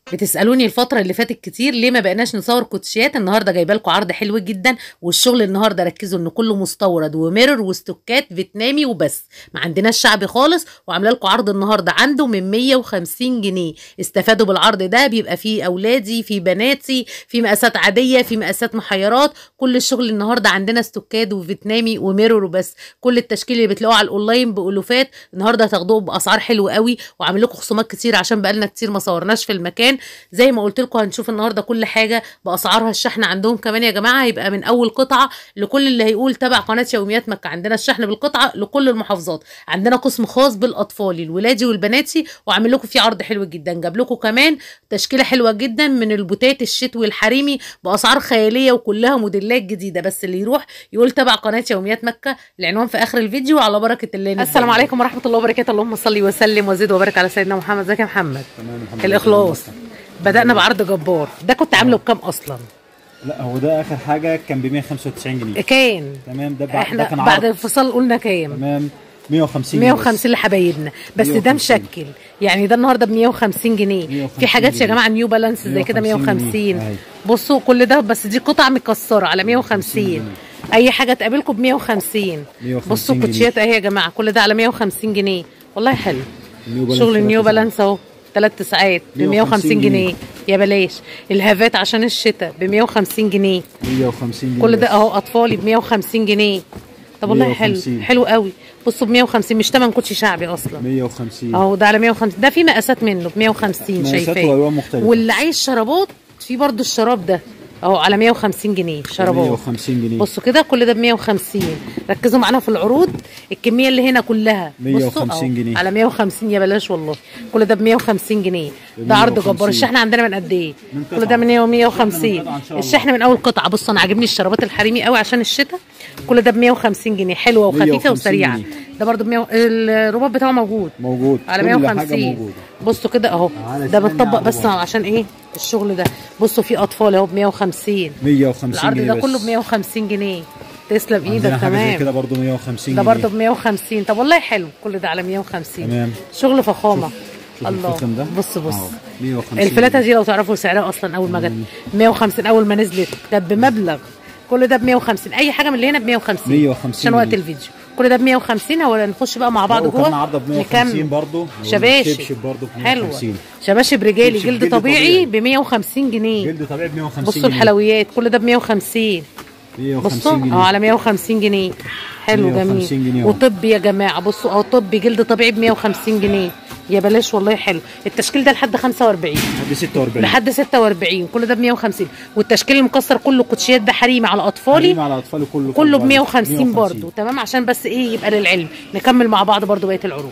بتسالوني الفتره اللي فاتت كتير ليه ما بقيناش نصور كوتشيات النهارده جايبه لكم عرض حلو جدا والشغل النهارده ركزوا ان كله مستورد وميرور وستوكات فيتنامي وبس ما عندناش شعبي خالص وعامله لكم عرض النهارده عنده من 150 جنيه استفادوا بالعرض ده بيبقى فيه اولادي في بناتي في مقاسات عاديه في مقاسات محيرات كل الشغل النهارده عندنا ستوكات وفيتنامي وميرور وبس كل التشكيل اللي بتلاقوه على الاونلاين بالوفات النهارده هتاخدوه باسعار حلوه قوي وعامل لكم خصومات كتير عشان بقالنا كتير ما صورناش في المكان زي ما قلت لكم هنشوف النهارده كل حاجه باسعارها الشحن عندهم كمان يا جماعه هيبقى من اول قطعه لكل اللي هيقول تبع قناه يوميات مكه عندنا الشحن بالقطعه لكل المحافظات عندنا قسم خاص بالاطفال الولادي والبناتي وعامل لكم فيه عرض حلو جدا جاب لكم كمان تشكيله حلوه جدا من البوتات الشتوي الحريمي باسعار خياليه وكلها موديلات جديده بس اللي يروح يقول تبع قناه يوميات مكه العنوان في اخر الفيديو على بركه الله نبدأ. السلام عليكم ورحمه الله وبركاته اللهم صل وسلم وزد وبارك على سيدنا محمد ازيك يا محمد تمام الحمد لله الاخلاص بدانا بعرض جبار ده كنت عامله بكام اصلا لا هو ده اخر حاجه كان ب 195 جنيه كان تمام ده بعد ده احنا كان بعد عرض الانفصال قلنا كام تمام 150 جنيه 150 لحبايبنا بس ده 150. مشكل يعني ده النهارده ب 150 جنيه 150 في حاجات يا جنيه. جماعه نيو بالانس زي كده 150 150 جنيه. أهي. بصوا كل ده بس دي قطع مكسره على 150 جنيه. اي حاجه تقابلكم ب 150 150 بصوا جنيه. كوتشيات اهي يا جماعه كل ده على 150 جنيه والله حلو النيو بالانس شغل النيو ثلاثة بالانس اهو ثلاث تسعات ب 150 150 جنيه جنيه. يا بلاش الهافات عشان الشتاء ب 150 جنيه 150 جنيه كل ده بس. اهو اطفالي ب 150 جنيه طب والله حلو 150. حلو قوي بصوا ب 150 مش تمن كوتشي شعبي اصلا 150 اهو ده على 150 ده في مقاسات منه ب 150 مقاسات شايفاه وألوان مختلفة. واللي عايز شرابات في برضو الشراب ده اهو على 150 جنيه شرابات 150 جنيه بصوا كده كل ده ب 150 ركزوا معانا في العروض الكميه اللي هنا كلها بصوا 150 أهو، جنيه. على 150 يا بلاش والله كل ده ب 150 جنيه ده عرض 150. جبار الشحن عندنا من قد ايه من كل قطعة. ده من من 150 قطعة إن شاء الله. الشحن من اول قطعه بصوا انا عاجبني الشرابات الحريمي قوي عشان الشتاء كل ده ب 150 جنيه حلوه وخفيفه 150 وسريعه جنيه. ده برضو ب 100 الرباط بتاعه موجود موجود على كل حاجة 150 موجودة. بصوا كده اهو على ده ثانية متطبق على بس بعض. عشان ايه الشغل ده بصوا في اطفال اهو ب 150 150 العرض جنيه ده بس. كله ب 150 جنيه تسلم عندنا ايدك حاجه زي كده تمام برضه 150 ده جنيه برضه ب 150 طب والله حلو كل ده على 150 تمام. شغل فخامه شوف الله الفخم ده بص بص أهو، 150 الفلاته جنيه. دي لو تعرفوا سعرها اصلا اول ما جت 150 اول ما نزلت كانت بمبلغ كل ده ب 150 اي حاجه من اللي هنا ب 150 150 عشان وقت جنيه. الفيديو كل ده ب 150 هو نخش بقى مع بعض لا، وكمان جوه عرضه ب 150 برضه شباشب والشبشب برضه ب حلوه 150 شباشب رجالي شبشب جلد جلد طبيعي طبيعي. ب 150 جنيه جلد طبيعي ب 150 بصوا جنيه الحلويات كل ده ب 150 بصوا 150 اه جنيه على 150 جنيه حلو 150 جميل جنيه اهو. وطب يا جماعه بصوا اهو طب جلد طبيعي ب 150 جنيه يا بلاش والله حلو التشكيل ده لحد 45 لحد 46 لحد 46 كل ده ب 150 والتشكيل المكسر كله كوتشيات ده حريمي على اطفالي حريم على اطفالي كله كله ب برضه. 150 برضه تمام عشان بس ايه يبقى للعلم نكمل مع بعض برضه بقيه العروض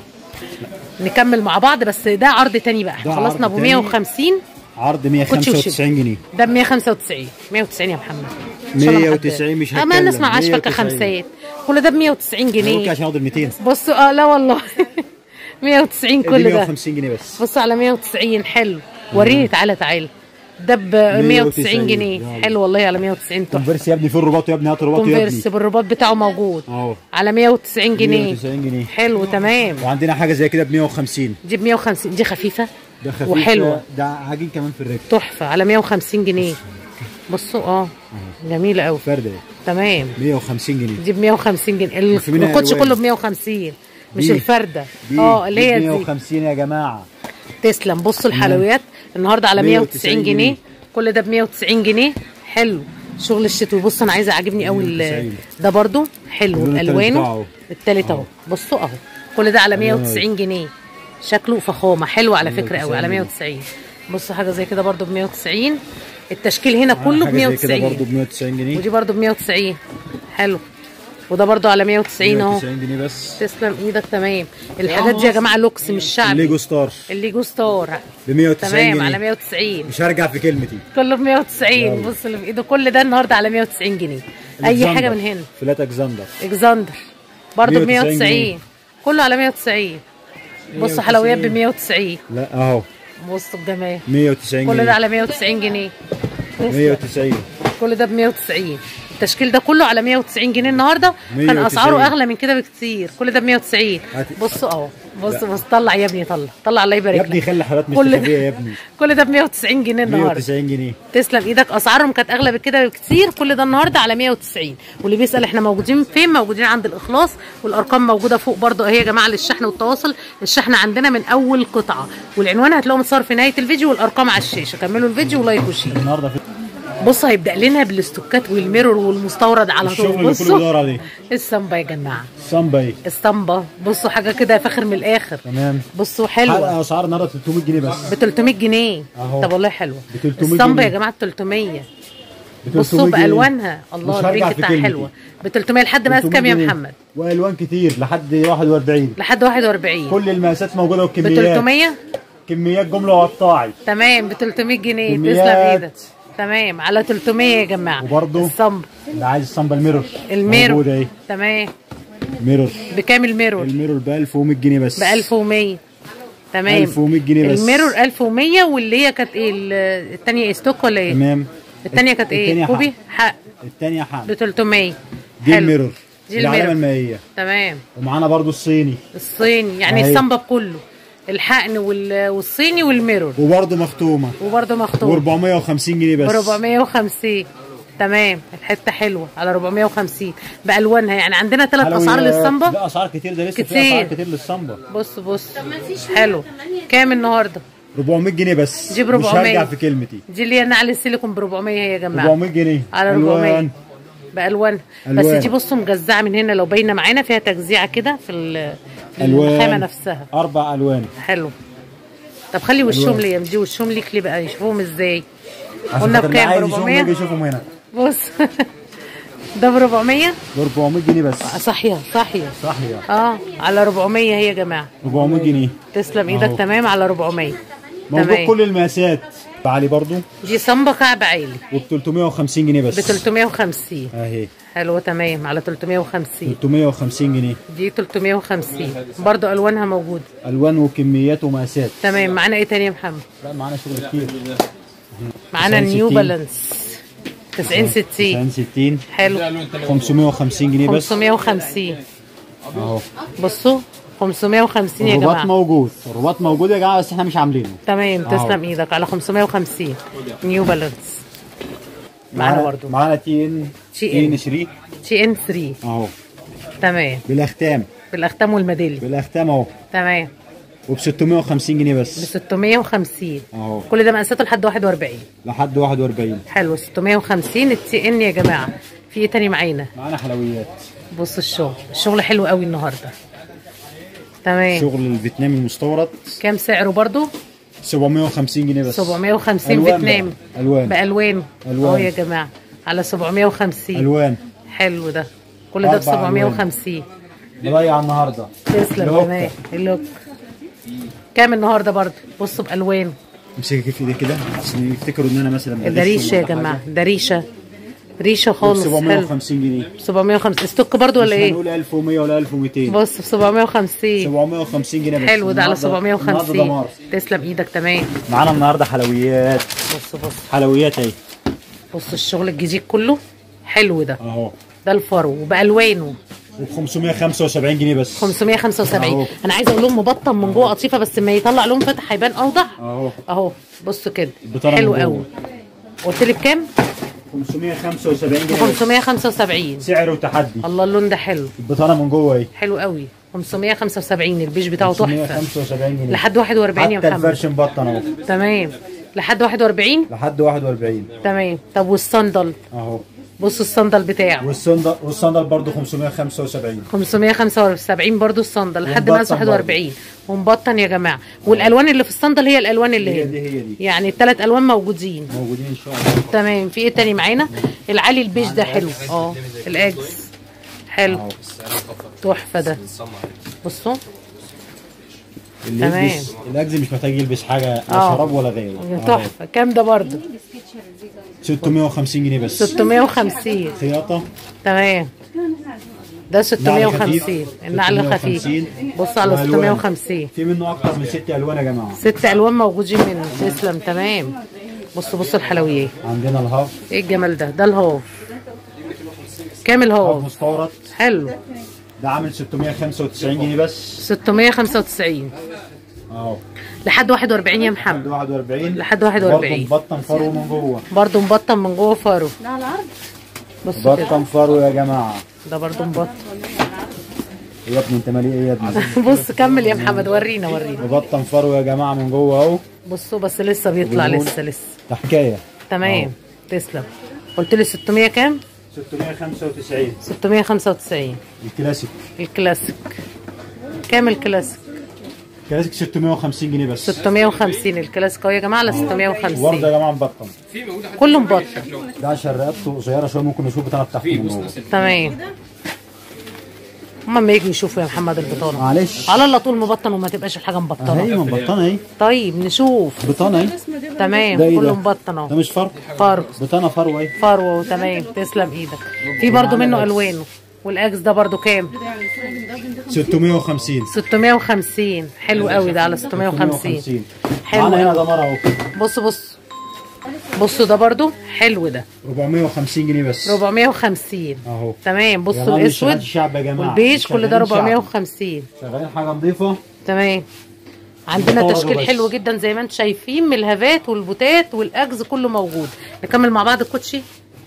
نكمل مع بعض بس ده عرض تاني بقى احنا ده خلصنا عرض ابو تاني. 150 عرض كوتشي 195 جنيه ده ب 195 190 يا محمد إن شاء الله ما 190 حد- مش اه ما هتكلم. نسمع عاش فكه 190. خمسات كل ده ب 190 ممكن جنيه عشان اقدر 200 بصوا اه لا والله 190 دي كل ده 150 جنيه بس بصوا على 190 حلو وريني تعالى تعالى ده ب 190 190 جنيه يلا. حلو والله على 190 تحفه كونفرس يا ابني في الرباط يا ابني هات رباط يا ابني كونفيرس بالرباط بتاعه موجود اهو على 190 جنيه 190 جنيه حلو تمام وعندنا حاجه زي كده ب 150 دي ب 150 دي خفيفه ده خفيف وحلوه ده عجين كمان في الرجل تحفه على 150 جنيه بصوا اه جميله قوي فرده تمام 150 جنيه دي ب 150 جنيه وفي منها الكوتش ألوان. كله ب 150 مش دي. الفرده دي اه اللي هي دي دي 150 يا جماعه تسلم بصوا الحلويات النهارده على 190 190 جنيه جنيه. كل ده ب 190 جنيه حلو شغل الشتوي بص انا عايزه عاجبني قوي ال- 190. ده برضو حلو اللون التالت الوانه بتاعه. التالت اهو بصوا اهو كل ده على 190 جنيه شكله فخامه حلو على فكره قوي على 190 بصوا حاجه زي كده برضو ب 190 التشكيل هنا كله ب حاجه زي كده 190 برضه ب 190 جنيه ودي برضو ب 190 حلو وده برضو على 190 اهو 190 جنيه بس تسلم ايدك تمام الحاجات دي يا جماعه لوكس مش شعبي الليجو ستار الليجو ستار ب 190 تمام على جنيه 190 مش هرجع في كلمتي كله ب 190 بص اللي في ايده كل ده النهارده على 190 جنيه اي حاجه من هنا فلات اكزاندر اكزاندر برضه ب 190 190 جنيه. كله على 190 بصوا حلويات ب 190 لا اهو بصوا الجمال 190 كل ده جنيه على 190 جنيه 190 كل ده ب 190 التشكيل ده كله على 190 جنيه النهارده كان 190. اسعاره اغلى من كده بكتير كل ده ب 190 هات. بصوا اهو بص بص طلع يا ابني طلع طلع الله يبارك يا ابني لك خلي حالات كل- مستخبيه يا ابني كل ده ب 190 جنيه النهارده 190 جنيه تسلم ايدك اسعارهم كانت اغلى بكده بكتير كل ده النهارده على 190 واللي بيسال احنا موجودين فين موجودين عند الاخلاص والارقام موجوده فوق برضه اهي يا جماعه للشحن والتواصل الشحن عندنا من اول قطعه والعنوان هتلاقوه متصور في نهايه الفيديو والارقام على الشاشه كملوا الفيديو ولايك وشير النهارده في بص هيبدا لنا بالاستوكات والميرور والمستورد على الشغل طول اللي كله بصوا بيدور عليه السامبا يا جماعه سامباي السامبا بصوا حاجه كده فاخر من الاخر تمام بصوا حلوه حلقه اسعار النهارده 300 جنيه بس ب 300 جنيه أهو. طب والله حلوه ب 300 السامبا يا جنيه. جماعه ب 300 ب بصوا 300 جنيه. بالوانها الله مش هرجع البينك في بتاعها كلمتي. حلوه ب 300 لحد مقاس 300 كام يا جنيه. محمد والوان كتير لحد 41 لحد 41 كل المقاسات موجوده ب والكميات 300 كميات جمله وقطاعي تمام ب 300 جنيه تسلم كميات. ايدك تمام على 300 يا جماعه وبرضه الصمب اللي عايز الصنبه الميرور الميرور موجوده اهي تمام ميرور بكام الميرور الميرور ب 1100 جنيه بس ب 1100 تمام 1100 جنيه بس الميرور 1100 واللي هي كانت ايه ال- التانية ايه ستوك ولا ايه تمام التانية كانت ايه التانية كوبي حق. حق الثانيه حق ب 300 دي حلو. الميرور دي العلامه الميرور المائيه تمام ومعانا برضو الصيني الصيني يعني أهي. الصنبة كله الحقن وال- والصيني والميرور وبرضو مختومه وبرده و مخطوط 450 جنيه ب بس 450 تمام الحته حلوه على 450 بالوانها يعني عندنا ثلاث اسعار حلويات. للصنبه لا اسعار كتير ده لسه في كتير. اسعار كتير للصنبه بص بص حلو كام النهارده 400 جنيه بس جيب مش 400. هرجع في كلمتي دي اللي هي نعل السيليكون ب 400 يا جماعه 400 جنيه على 400 ألوان. بالوان بس ألوان. دي بصوا مجزعه من هنا لو باينه معانا فيها تجزيعه كده في ال- في الوان الخامه نفسها اربع الوان حلو طب خلي وشهم ألوان. لي دي وشهم ليك ليه بقى يشوفوهم ازاي عشان قلنا خاطر اللي بكام ب عايز يشوفهم 400 يجي يشوفهم هنا بص ده ب 400 ب 400 جنيه بس صحيح صحيح صح يا اه على 400 هي يا جماعه 400 جنيه تسلم ايدك أهو. تمام على 400 موجود تمام. كل المقاسات بعلي برضو دي صنبه كعب عالي وب 350 جنيه ب بس 350 اهي حلوه تمام على 350 350 جنيه دي 350 برضو الوانها موجوده الوان وكميات ومقاسات تمام معانا ايه تاني يا محمد لا معانا شغل كتير معانا 90 نيو 60. بالانس 90 60 90 60 حلو 550 جنيه بس 550 اهو بصوا 550 يا الرباط جماعه موجود الرباط موجود يا جماعه بس احنا مش عاملينه تمام أهو. تسلم ايدك على 550 نيو بالانس معانا برضو معانا تي ان تي تي إن. ان 3 تي ان 3 اهو تمام بالاختام بالاختام والميداليه بالاختام اهو تمام وب 650 جنيه ب بس 650 اهو كل ده مقاساته لحد 41 لحد 41 حلو 650 التي ان يا جماعه في ايه تاني معانا معانا حلويات بصوا الشغل الشغل حلو قوي النهارده تمام شغل الفيتنامي المستورد كام سعره برضو 750 جنيه بس 750 ألوان بقى. فيتنام ألوان. بالوان ألوان. اهو يا جماعه على 750 الوان حلو ده كل ده ب أربع ألوان. 750 مضيع النهارده تسلم الهوكة. تمام اللوك كام النهارده برضو بصوا بالوان امسكي كيف ايدك كده عشان يفتكروا ان انا مثلا ده بغش ريشه يا ولا حاجة. جماعه ده ريشه ريشه خالص حلو 750 جنيه 750 استوك برضو ولا مش ايه هنقول 1100 ولا 1200 بص ب 750 750 جنيه بس حلو ده على النهاردة- النهاردة 750 دمار. تسلم ايدك تمام معانا النهارده حلويات بص بص حلويات اهي بص الشغل الجديد كله حلو ده اهو ده الفرو وبالوانه وب 575 جنيه بس 575 أهو. انا عايزه اقول لهم مبطن من جوه قطيفه بس ما يطلع لهم فتح هيبان اوضح اهو اهو بصوا كده البطانة حلو من جوه. قوي قلت لي بكام 575 ب جنيه بس. 575 سعر وتحدي الله اللون ده حلو البطانه من جوه اهي حلو قوي 575 البيج بتاعه تحفه 575 جنيه لحد 41 يا حتى محمد الفرش مبطن اهو تمام لحد 41 لحد 41 تمام طب والصندل اهو بصوا الصندل بتاعه والصندل والصندل برضه 575 575 برضو الصندل لحد ومبطن مقاس 41 ومبطن يا جماعه والالوان اللي في الصندل هي الالوان اللي هي هنا دي هي دي يعني الثلاث الوان موجودين موجودين ان شاء الله تمام في ايه تاني معانا العالي البيج ده حلو اه الاجز حلو اهو تحفه ده بصوا اللي يلبس الاجز مش محتاج يلبس حاجه لا آه. شراب ولا غيره أهو. تحفه كام ده برضو 650 جنيه بس 650 خياطه تمام ده 650 النعل الخفيف 650. بص على وألوان. 650 في منه اكتر من ست الوان يا جماعه ست الوان موجودين منه تسلم تمام بصوا بصوا الحلويات عندنا الهاف ايه الجمال ده ده الهوف كام هاف الهوف مستورد حلو ده عامل 695 جنيه بس 695 اهو لحد 41 يا لحد محمد 41 لحد 41. برضه مبطن فرو من جوه برضه مبطن من جوه فارو ده على العرض بصوا كده مبطن فرو يا جماعه ده برضه مبطن إيه يا ابني انت مالي ايه يا ابني بص كمل يا محمد ورينا ورينا مبطن فرو يا جماعه من جوه اهو بصوا بس لسه بيطلع وبنقول- لسه لسه ده حكايه تمام تسلم قلت لي 600 كام 695 695 الكلاسيك الكلاسيك كام الكلاسيك الكلاسيك 650 جنيه بس 650 الكلاسيك اهو يا جماعه على وبرضه 650 يا جماعه مبطن كله مبطن ده عشان رقبته قصيره شويه ممكن نشوف بتاعنا بتاعته من جوه تمام هما ما يجوا يشوفوا يا محمد البطانه معلش على الله طول مبطن وما تبقاش الحاجه اهي مبطنه مبطنه اهي طيب نشوف بطانه اهي تمام ده ايه كله ده؟ مبطن ده اهو مش فرو فرو بطانه فرو اهي فروه تمام تسلم ايدك في برضو منه الوانه والاكس ده برضو كام 650 650 حلو قوي ده على 650 حلو معانا هنا قوي. دمار اهو بص بص بصوا ده برضو حلو ده 450 جنيه بس 450 اهو تمام يا بصوا جماعة مش شغال الاسود شعب يا جماعه والبيج مش كل ده شغالين شعب. 450 شغالين حاجه نظيفه تمام عندنا مستورد تشكيل وبس. حلو جدا زي ما انتم شايفين من الهافات والبوتات والاجز كله موجود نكمل مع بعض الكوتشي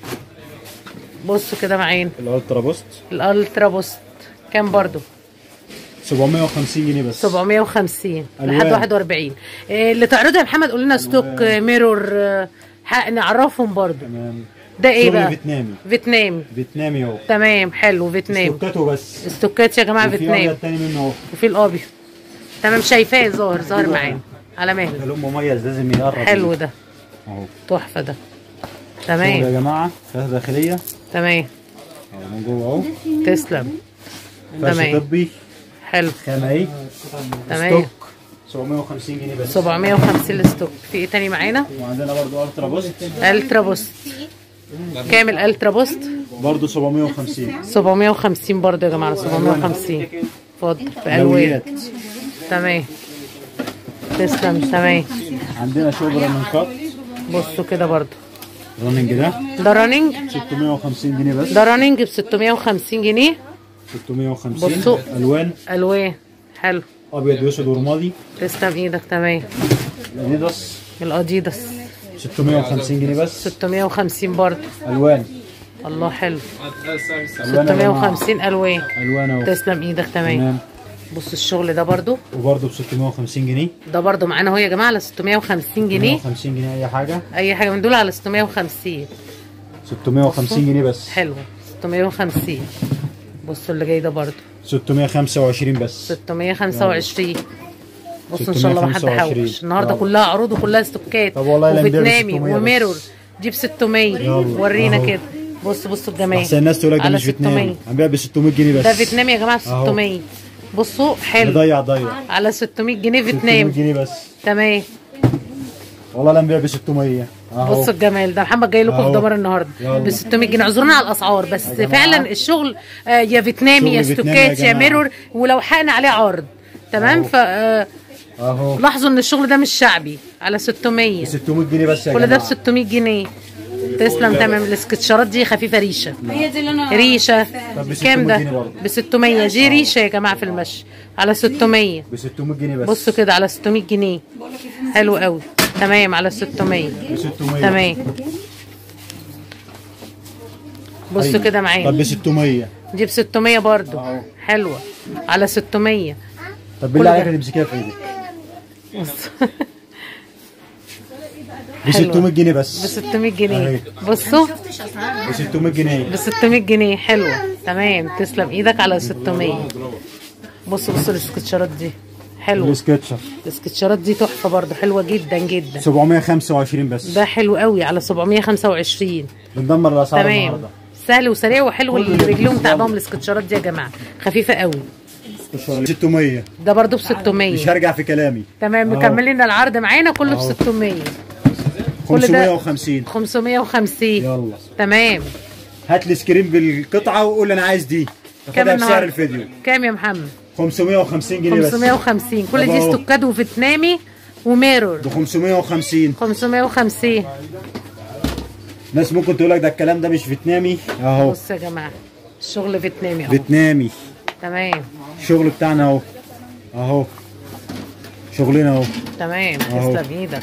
بصوا كده معانا الالترا بوست الالترا بوست كام برضو 750 جنيه بس 750 ألوان. لحد 41 إيه اللي تعرضه يا محمد قول لنا ستوك آه، ميرور آه، حق نعرفهم برضو تمام ده ايه شغل بقى فيتنامي فيتنامي فيتنامي اهو تمام حلو فيتنام ستوكاته بس استوكات يا جماعه وفي فيتنام ابيض تاني منه اهو وفي الابيض تمام شايفاه ظاهر ظاهر معانا على ده مهلك لون مميز لازم يقرب حلو ده اهو تحفه ده شغل يا تمام جماعه فيها داخليه تمام اهو من جوه اهو تسلم فرش تمام طبي حلو خامه اهي تمام ستوك 750 جنيه بس 750 الستوك في ايه تاني معانا وعندنا برضو الترا بوست الترا بوست كامل الترا بوست برضو 750 750 برضه يا جماعه 750 اتفضل بالوان دوريات تمام تسلم تمام عندنا شوبر من قط بصوا كده برضه رننج ده ده رانينج 650 جنيه بس ده رانينج ب 650 جنيه 650 بصوا. الوان الوان حلو ابيض واسود ورمادي تسلم ايدك تمام اديداس الاديداس 650 جنيه بس 650 برضه الوان الله حلو الوان يا جماعة. 650 الوان الوان اهو تسلم ايدك تمام تمام بص الشغل ده برضه وبرضه ب 650 جنيه ده برضه معانا اهو يا جماعه على 650 جنيه 650 جنيه اي حاجه اي حاجه من دول على 650 650 جنيه بس حلو 650 بصوا اللي جاي ده برضه 625 بس 625 بصوا ان شاء الله ما حد 625. حوش النهارده يلا. كلها عروض وكلها استوكات طب والله لا نبيع ب وفيتنامي 600 بس. وميرور جيب 600 يلا. ورينا أهو. كده بص بصوا الجمال احسن الناس تقول لك ده على مش فيتنامي 600 هنبيع ب 600 جنيه بس ده فيتنامي يا جماعه أهو. 600 بصوا حلو ضيع ضيع على 600 جنيه 600 فيتنامي جنيه بس تمام والله لا نبيع ب 600 اهو بصوا الجمال ده محمد جاي لكم في أهو. دمار النهارده يلا. ب 600 جنيه اعذرونا على الاسعار بس يا جماعة. فعلا الشغل آه، يا فيتنامي يا شغل فيتنامي يا ستوكات يا جماعة. ميرور ولو حقنا عليه عرض تمام أهو. ف آه، اهو لاحظوا ان الشغل ده مش شعبي على 600 ب 600 جنيه بس يا كل ده ب جماعه 600 جنيه تسلم تمام السكتشرات دي خفيفه ريشه هي دي اللي انا ريشه طب ب 600 كام ده جنيه برضه. ب 600 دي ريشه يا جماعه في المشي على 600 ب 600 جنيه بس بصوا كده على 600 جنيه حلو قوي تمام على 600 ب 600 تمام بصوا أيوة. كده طب معايا ب 600 دي ب 600 برضو أهو. حلوه على 600 طب بالله كل عليك ده. تمسكيها في ايدك بص. ب حلوة. 600 جنيه ب بس 600 جنيه أهي. بصوا ب 600 جنيه ب 600 جنيه حلوه تمام تسلم ايدك على 600 بصوا بصوا السكتشرات دي حلوه السكتشر السكتشرات دي تحفه برضو حلوه جدا جدا 725 بس ده حلو قوي على 725 بندمر الاسعار تمام النهارده سهل وسريع وحلو كل اللي اللي رجلهم بيحصل. تعبهم السكتشرات دي يا جماعه خفيفه قوي 600 ده برضو ب مش 600 هرجع في كلامي تمام أهو. مكملين العرض معانا كله ب أهو. 600 كل ده 550 550 يلا تمام هات لي سكرين بالقطعه وقول انا عايز دي كام تاخدها بسعر النهارده؟ الفيديو كام يا محمد 550 جنيه بس 550 كل طب دي أهو. استوكاد وفيتنامي وميرور ب 550 550 ناس ممكن تقول لك ده الكلام ده مش فيتنامي اهو بص يا جماعه الشغل فيتنامي اهو فيتنامي تمام الشغل بتاعنا اهو اهو شغلنا اهو تمام أهو. تسلم ايدك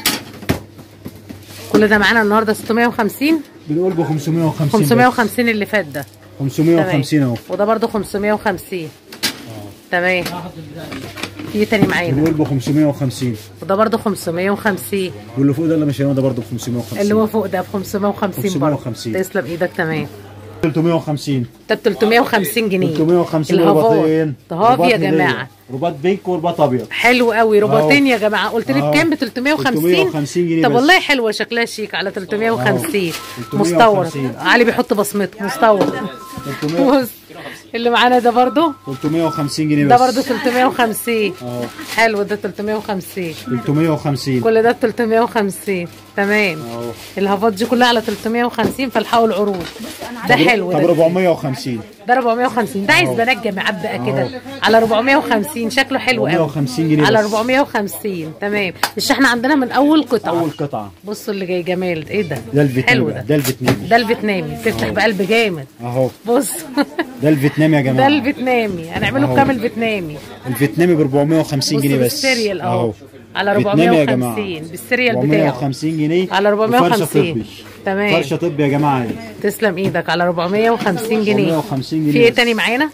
كل ده معانا النهارده 650 بنقول ب 550 550 اللي فات ده 550 اهو وده برضو 550 تمام في تاني معانا بنقول ب 550 وده برضو 550 واللي فوق ده اللي مش هنا ده برضه ب 550 اللي هو فوق ده ب 550 برضه 550. تسلم ايدك تمام 350 ده ب 350 جنيه 350 الهافات. رباطين طهاف رباط يا هدية. جماعه رباط بينك ورباط ابيض حلو قوي رباطين أهو. يا جماعه قلت لي أهو. بكام ب 350 350 جنيه طب بس. والله حلوه شكلها شيك على 350 أهو. مستورد 350. علي بيحط بصمته مستورد 300 بص اللي معانا ده برضو 350 جنيه ده بس برضو 350 اهو حلو ده 350 350 كل ده 350 تمام اهو الهافات دي كلها على 350 فالحقوا العروض ده حلو طب ده 450 ده 450 ده عايز بنات جامعات بقى كده على 450 شكله حلو قوي 450 جنيه على بس. 450 تمام الشحن عندنا من اول قطعه اول قطعه بصوا اللي جاي جمال ايه ده ده الفيتنامي حلو بقى، ده ده الفيتنامي ده الفيتنامي بتفتح بقلب جامد اهو بص ده الفيتنامي يا ده جماعه الفيتنامي هنعمله أهو. بكام الفيتنامي الفيتنامي ب 450 جنيه بصوا بس بالسيريال اهو على فيتنامي يا 450 جماعه بالسيريال بتاعه 450 جنيه على وفرشة 450 طبي. تمام فرشه طبي يا جماعه دي تسلم ايدك على 450 جنيه 450 جنيه في ايه بس. تاني معانا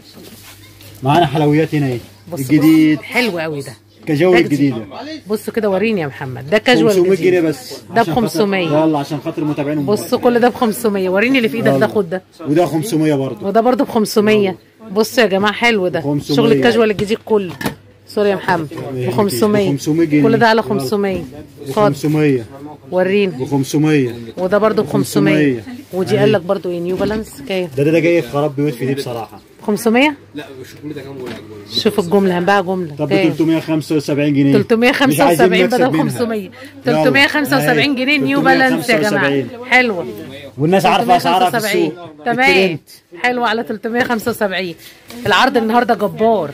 معانا حلويات هنا ايه بص الجديد بص. حلو قوي ده كجو ده الجديده بص كده وريني يا محمد ده كاجوال 500 جديد. جنيه بس ده ب عشان خاطر- 500 يلا عشان خاطر المتابعين بص كل ده ب 500 وريني اللي في ايدك ده خد ده وده 500 برضه وده برضه ب 500 بصوا يا جماعه حلو ده 500. شغل الكاجوال الجديد كله سوري يا محمد ب 500 ب 500 جنيه. كل ده على يلا. 500 ب خد 500 وريني ب 500 وده برضه ب 500 500. ودي قال لك برضه ايه نيو بالانس كام ده ده, ده جاي في خراب بيوت في دي بصراحه 500 لا مش كل ده كام ولا عجباني شوف الجمله هنباع جمله طب ب كام 375 جنيه مش عايزين 375 نكسب بدل منها. 500 يلا. 375 أهي. جنيه نيو بالانس يا جماعه 375. حلوه والناس عارفه اسعارها في 375 السوق تمام الترند. حلوه على 375 العرض النهارده جبار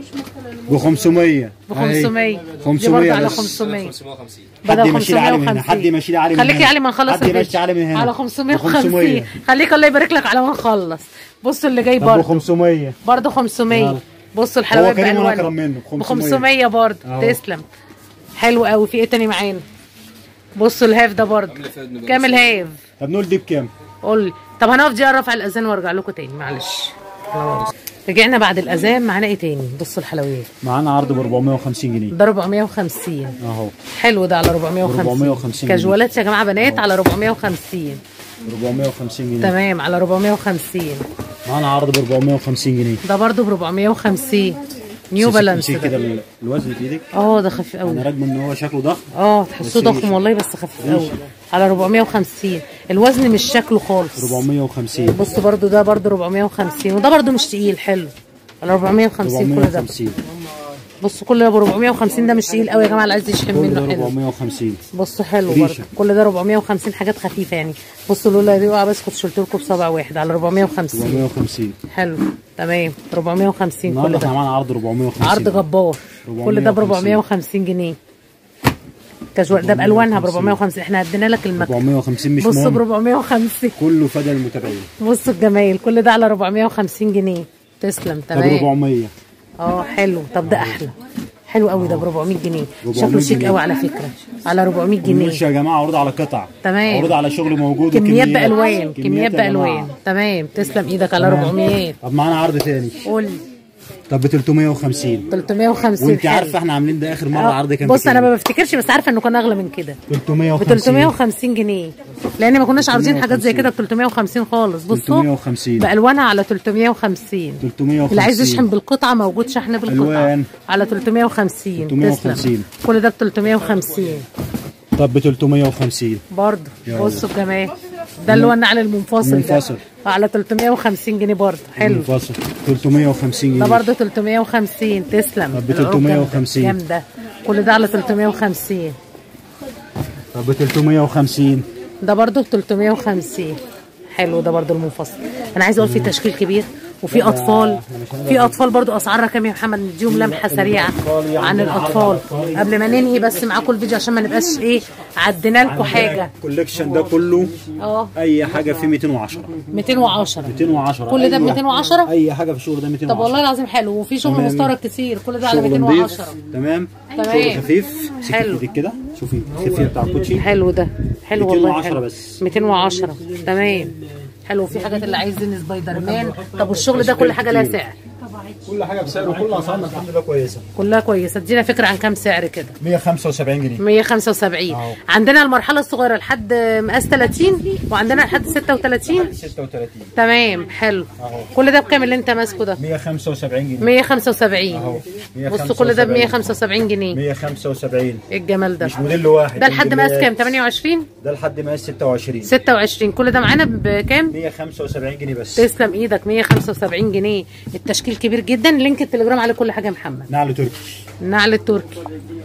ب 500 ب 500 دي 500 برضه على بس. 500 550 حد بدل يمشي لي علي من هنا 550. حد يمشي لي علي من خليك هنا يا علي ما نخلص حد الفيديو. يمشي علي من هنا على ب 550 خليك الله يبارك لك على ما نخلص بصوا اللي جاي طب ب برضه 500 برضه 500 يلا. بصوا الحلويات هو كريم بألوانها. وأكرم منه، ب ب 500. 500 برضه أهو. تسلم حلو قوي في ايه تاني معانا بصوا الهاف ده برضه كام الهاف طب نقول دي بكام؟ قول لي طب هنقف دي ارفع الاذان وارجع لكم تاني معلش رجعنا بعد الاذان معانا ايه تاني بصوا الحلويات معانا عرض ب 450 جنيه ده 450 اهو حلو ده على 450 450 كاجوالات يا جماعه بنات على 450 450 جنيه تمام على 450 معانا عرض ب 450 جنيه ده برضو ب 450 نيو بس بالانس امسكي كده ده ال- الوزن في ايدك اه ده خفيف انا قوي راكبه ان هو شكله ضخم اه تحسوه بس ضخم والله بس خفيف قوي على 450 الوزن مش شكله خالص 450 بص برضو ده برضو 450 وده برضو مش تقيل حلو على 450 كل ده 450 بصوا كل ده ب 450 ده مش تقيل قوي يا جماعه اللي عايز يشحن كل ده منه حلو 450 بصوا حلو ريشة. برضه كل ده 450 حاجات خفيفه يعني بصوا لولا دي وقع بس كنت شلت لكم بصبع واحد على 450 450 حلو تمام 450 كل النهارده احنا ده معانا عرض 450 عرض جبار كل ده ب 450. 450 جنيه كاجوال ده بالوانها ب 450 احنا ادينا لك المكتب 450 مش بصوا ب مهم 450 كله فدى المتابعين بصوا الجمايل كل ده على 450 جنيه تسلم طب تمام 400 اه حلو طب ده احلى حلو قوي ده ب 400 جنيه 400 شكله شيك جنيه. قوي على فكره على 400 جنيه مش يا جماعه عروض على قطع تمام. عروض على شغل موجود كميات وكميات. بالوان كميات يا بالوان جماعة. تمام تسلم ايدك على تمام. 400 طب معانا عرض تاني قول طب ب 350 350 وانت حلو. عارفه احنا عاملين ده اخر مره آه، عرض كان بص انا بكام؟ ما بفتكرش بس عارفه انه كان اغلى من كده ب 350 350 جنيه لان ما كناش عارضين حاجات زي كده ب 350 خالص بصوا 350 بالوانها على 350 350 اللي عايز يشحن بالقطعه موجود شحن بالقطعه ألوان. على 350 350. تسلم كل ده ب 350 طب ب 350 برضه يلا. بصوا الجمال ده اللي هو النعل المنفصل منفصل. ده على 350 جنيه برضه حلو منفصل 350 ده جنيه برضه 350 تسلم طب ب العروض جامدة. 350. جامده كل ده على 350 طب ب 350 ده برضه ب 350 حلو ده برضه المنفصل انا عايزه اقول في تشكيل كبير وفي ده اطفال إحنا مش هنقدر في اطفال برضو اسعارها كام يا محمد نديهم لمحه سريعه الأطفال يعني عن عندنا عرض الاطفال على الأطفال. قبل ما ننهي بس معاكم الفيديو عشان ما نبقاش ايه عدينا لكم حاجه الكوليكشن ده كله اه اي حاجه فيه 210 210 210 كل ده ب أي- 210 اي حاجه في الشغل ده 210 طب والله العظيم حلو وفي شغل تمام. مستورد كتير كل ده على شغل 210 نضيف تمام تمام. شغل خفيف سكت حلو. ايدك كده شوفي الخفيه بتاع الكوتشي حلو ده حلو والله 210 حلو. بس. 210 تمام حلو في حاجات اللي عايزين سبايدر مان طب والشغل ده كل حاجه لها سعر كل حاجه بسعر وكل اسعارنا الحمد لله كويسه كلها كويسه ادينا فكره عن كام سعر كده 175 جنيه 175 أهو. عندنا المرحله الصغيره لحد مقاس 30 وعندنا لحد 36 36 تمام حلو أهو. كل ده بكام اللي انت ماسكه ده 175 جنيه 175 أهو. بصوا كل ده ب 175 جنيه 175 ايه الجمال ده مش موديل واحد ده لحد مقاس موديلات. كام 28 ده لحد مقاس 26 26 كل ده معانا بكام 175 جنيه بس تسلم ايدك 175 جنيه التشكيل كبير جدا لينك التليجرام على كل حاجه يا محمد نعل تركي النعل التركي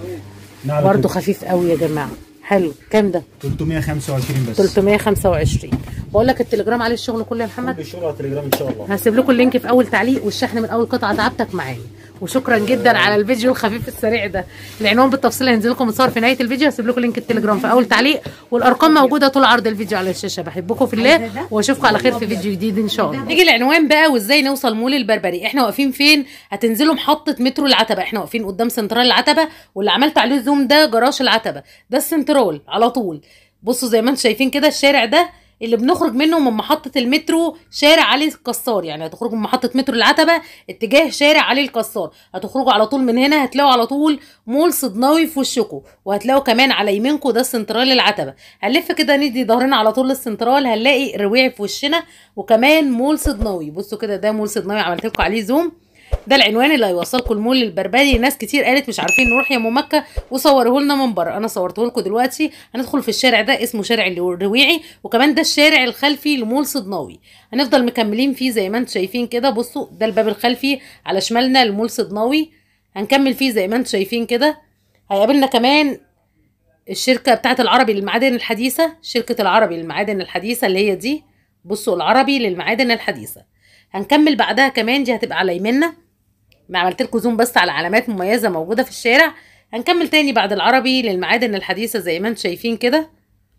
نعل برضه تركي. خفيف قوي يا جماعه حلو كام ده 325 بس 325 بقول لك التليجرام عليه الشغل كله يا محمد كل الشغل على التليجرام ان شاء الله هسيب لكم اللينك في اول تعليق والشحن من اول قطعه تعبتك معايا وشكرا جدا على الفيديو الخفيف السريع ده العنوان بالتفصيل هينزل لكم متصور في نهايه الفيديو هسيب لكم لينك التليجرام في اول تعليق والارقام موجوده طول عرض الفيديو على الشاشه بحبكم في الله واشوفكم على خير في فيديو جديد ان شاء الله نيجي العنوان بقى وازاي نوصل مول البربري احنا واقفين فين هتنزلوا محطه مترو العتبه احنا واقفين قدام سنترال العتبه واللي عملت عليه زوم ده جراج العتبه ده السنترال على طول بصوا زي ما انتم شايفين كده الشارع ده اللي بنخرج منه من محطة المترو شارع علي الكسار يعني هتخرجوا من محطة مترو العتبة اتجاه شارع علي الكسار هتخرجوا على طول من هنا هتلاقوا على طول مول صدناوي في وشكم وهتلاقوا كمان على يمينكم ده السنترال العتبة هنلف كده ندي ظهرنا على طول للسنترال هنلاقي رواعي في وشنا وكمان مول صدناوي بصوا كده ده مول صدناوي عملت لكم عليه زوم ده العنوان اللي هيوصلكم المول البربري ناس كتير قالت مش عارفين نروح يا ام مكه وصوره لنا من بره انا صورته لكم دلوقتي هندخل في الشارع ده اسمه شارع الرويعي وكمان ده الشارع الخلفي لمول صدناوي هنفضل مكملين فيه زي ما انتم شايفين كده بصوا ده الباب الخلفي على شمالنا المول صدناوي هنكمل فيه زي ما انتم شايفين كده هيقابلنا كمان الشركه بتاعه العربي للمعادن الحديثه شركه العربي للمعادن الحديثه اللي هي دي بصوا العربي للمعادن الحديثه هنكمل بعدها كمان دي هتبقى على يمنا ما عملت لكم زوم بس على علامات مميزه موجوده في الشارع هنكمل تاني بعد العربي للمعادن الحديثه زي ما انتم شايفين كده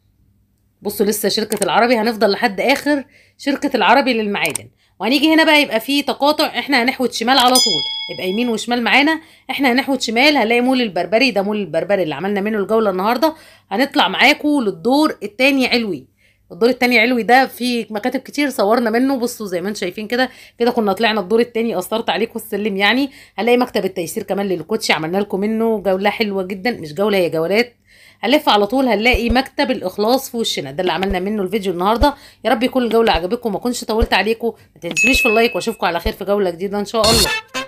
بصوا لسه شركه العربي هنفضل لحد اخر شركه العربي للمعادن وهنيجي هنا بقى يبقى في تقاطع احنا هنحود شمال على طول يبقى يمين وشمال معانا احنا هنحود شمال هنلاقي مول البربري ده مول البربري اللي عملنا منه الجوله النهارده هنطلع معاكم للدور التاني علوي الدور التاني علوي ده في مكاتب كتير صورنا منه بصوا زي ما انتم شايفين كده كده كنا طلعنا الدور التاني قصرت عليكم السلم يعني هنلاقي مكتب التيسير كمان للكوتشي عملنا لكم منه جوله حلوه جدا مش جوله هي جولات هنلف على طول هنلاقي مكتب الاخلاص في وشنا ده اللي عملنا منه الفيديو النهارده يا رب يكون الجوله عجبتكم ما كنتش طولت عليكم ما تنسونيش في اللايك واشوفكم على خير في جوله جديده ان شاء الله